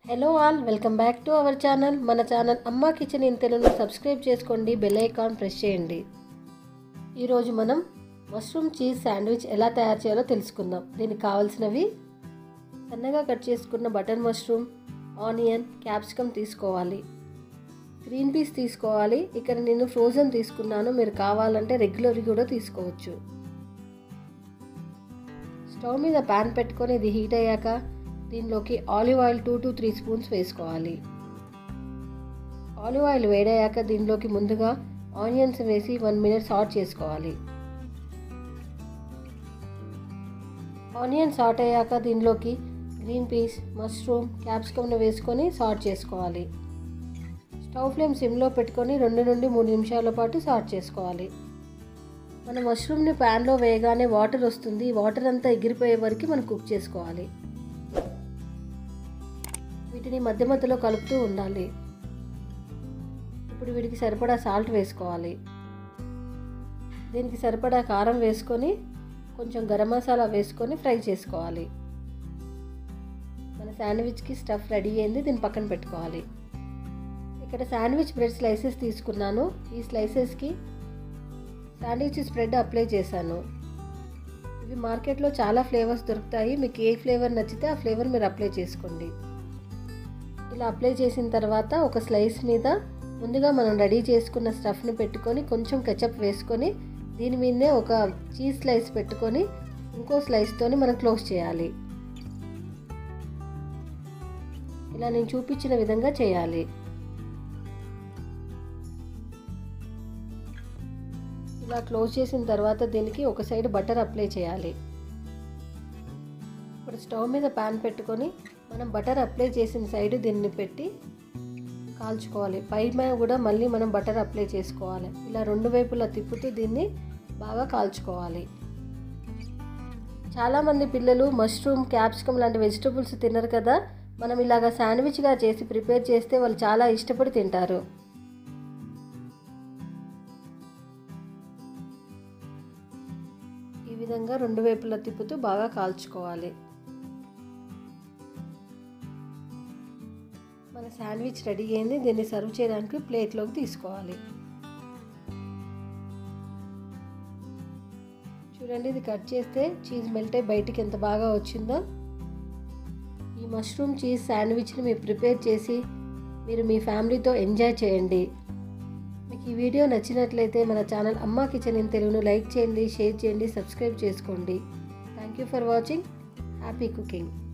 hello all welcome back to our channel మన channel Amma kitchen in తెలుగును subscribe చేసుకోండి bell icon press చేయండి ఈరోజు మనం మష్రూమ్ చీజ్ శాండ్విచ్ ఎలా తయారు చేయాలో తెలుసుకుందాం దీనికి కావాల్సినవి సన్నగా కట్ చేసుకున్న బటర్ మష్రూమ్ ఆనియన్ క్యాప్సికమ్ తీసుకోవాలి గ్రీన్ పీస్ తీసుకోవాలి ఇక్కడ నేను ఫ్రోజన్ తీసుకున్నాను మీరు కావాలంటే రెగ్యులర్ కూడా తీసుకోవచ్చు స్టవ్ మీద ప్యాన్ పెట్టుకొని ఇది హీట్ అయ్యాక దీనిలోకి olive oil two to three spoons వేసుకోవాలి ఆలివ్ ఆయిల్ వేడయ్యాక దీనిలోకి ముందుగా ఆనియన్స్ వేసి వన్ మినిట్ సాట్ చేసుకోవాలి ఆనియన్ సాట్ అయ్యాక దీనిలోకి గ్రీన్ పీస్ మష్రూమ్ క్యాప్సికమ్ను వేసుకొని సాట్ చేసుకోవాలి స్టవ్ ఫ్లేమ్ సిమ్లో పెట్టుకొని రెండు నుండి మూడు నిమిషాల పాటు సాట్ చేసుకోవాలి మన మష్రూమ్ని ప్యాన్లో వేయగానే వాటర్ వస్తుంది వాటర్ అంతా ఎగిరిపోయే వరకు మనం కుక్ చేసుకోవాలి వీటిని మధ్య మధ్యలో కలుపుతూ ఉండాలి ఇప్పుడు వీటికి సరిపడా సాల్ట్ వేసుకోవాలి దీనికి సరిపడా కారం వేసుకొని కొంచెం గరం మసాలా వేసుకొని ఫ్రై చేసుకోవాలి మన శాండ్విచ్కి స్టఫ్ రెడీ అయింది దీన్ని పక్కన పెట్టుకోవాలి ఇక్కడ శాండ్విచ్ బ్రెడ్ స్లైసెస్ తీసుకున్నాను ఈ స్లైసెస్కి శాండ్విచ్ స్ప్రెడ్ అప్లై చేశాను ఇవి మార్కెట్లో చాలా ఫ్లేవర్స్ దొరుకుతాయి మీకు ఏ ఫ్లేవర్ నచ్చితే ఆ ఫ్లేవర్ మీరు అప్లై చేసుకోండి ఇలా అప్లై చేసిన తర్వాత ఒక స్లైస్ మీద ముందుగా మనం రెడీ చేసుకున్న స్టఫ్ని పెట్టుకొని కొంచెం కెచప్ వేసుకొని దీని మీదనే ఒక చీజ్ స్లైస్ పెట్టుకొని ఇంకో స్లైస్తోని మనం క్లోజ్ చేయాలి ఇలా నేను చూపించిన విధంగా చేయాలి ఇలా క్లోజ్ చేసిన తర్వాత దీనికి ఒక సైడ్ బటర్ అప్లై చేయాలి ఇప్పుడు స్టవ్ మీద ప్యాన్ పెట్టుకొని మనం బటర్ అప్లై చేసిన సైడ్ దీన్ని పెట్టి కాల్చుకోవాలి పైన కూడా మళ్ళీ మనం బటర్ అప్లై చేసుకోవాలి ఇలా రెండు వైపులా తిప్పుతూ దీన్ని బాగా కాల్చుకోవాలి చాలామంది పిల్లలు మష్రూమ్ క్యాప్సికమ్ లాంటి వెజిటబుల్స్ తినరు కదా మనం ఇలాగ శాండ్విచ్గా చేసి ప్రిపేర్ చేస్తే వాళ్ళు చాలా ఇష్టపడి తింటారు ఈ విధంగా రెండు వైపులా తిప్పుతూ బాగా కాల్చుకోవాలి మన శాండ్విచ్ రెడీ అయింది దీన్ని సర్వ్ చేయడానికి ప్లేట్లోకి తీసుకోవాలి చూడండి ఇది కట్ చేస్తే చీజ్ మెల్ట్ అయి బయటికి ఎంత బాగా వచ్చిందో ఈ మష్రూమ్ చీజ్ శాండ్విచ్ని మీరు ప్రిపేర్ చేసి మీరు మీ ఫ్యామిలీతో ఎంజాయ్ చేయండి మీకు ఈ వీడియో నచ్చినట్లయితే మన ఛానల్ అమ్మా కిచెన్ ఇన్ తెలుగును లైక్ చేయండి షేర్ చేయండి సబ్స్క్రైబ్ చేసుకోండి thank you for watching happy cooking